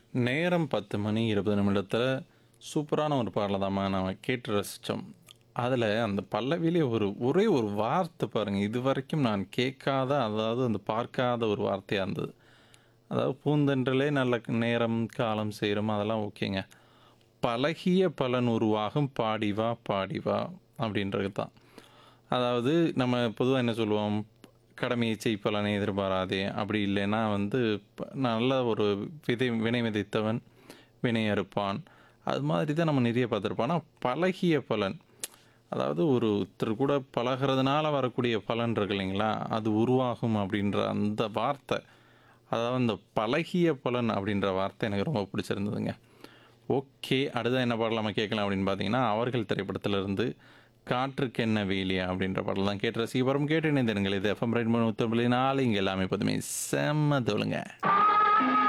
நேரம் 10 மணி 20 நிமிடத்துல சூப்பரான ஒரு பாடல தாம்மா நாம கேட்டு ரசிச்சோம். அதுல அந்த பல்லவியிலே ஒரு ஒரே ஒரு வார்த்தை பாருங்க. இதுவரைக்கும் நான் கேட்காத, அதாவது அந்த பார்க்காத ஒரு வார்த்தையா இருந்தது. அதாவது பூந்தென்றலே நல்ல நேரம், காலம் சேரும் அதெல்லாம் ஓகேங்க. பழகிய பலன் உருவாகும் பாடி வா பாடி வா அப்படின்றது தான். அதாவது நம்ம பொதுவா என்ன சொல்லுவோம்? கடமையை செய் பலனை எதிர்பாராதே. அப்படி இல்லைன்னா வந்து ப நல்ல ஒரு விதை வினை விதைத்தவன் வினை அறுப்பான். அது மாதிரி தான் நம்ம நிறைய பார்த்துருப்போம். ஆனா பழகிய பலன் அதாவது ஒருத்தர் கூட பழகுறதுனால வரக்கூடிய பலன் இருக்கு இல்லைங்களா? அது உருவாகும் அப்படின்ற அந்த வார்த்தை. அதாவது அந்த பழகிய பலன் அப்படின்ற வார்த்தை எனக்கு ரொம்ப பிடிச்சிருந்ததுங்க. ஓகே. அடுத்தது என்ன பாடல் நம்ம கேட்கலாம் அப்படின்னு பார்த்தீங்கன்னா, அவர்கள் திரைப்படத்திலிருந்து காற்றுக்கென்ன வேலியா அப்படின்ற பாடல் தான் கேட்டு ரசிக்க போறோம். கேட்டு இணைந்திருங்கள். இது எஃப்எம் ரெயின்போ 101.4 இங்க எல்லாமே எப்போதுமே செம்ம தோலுங்க.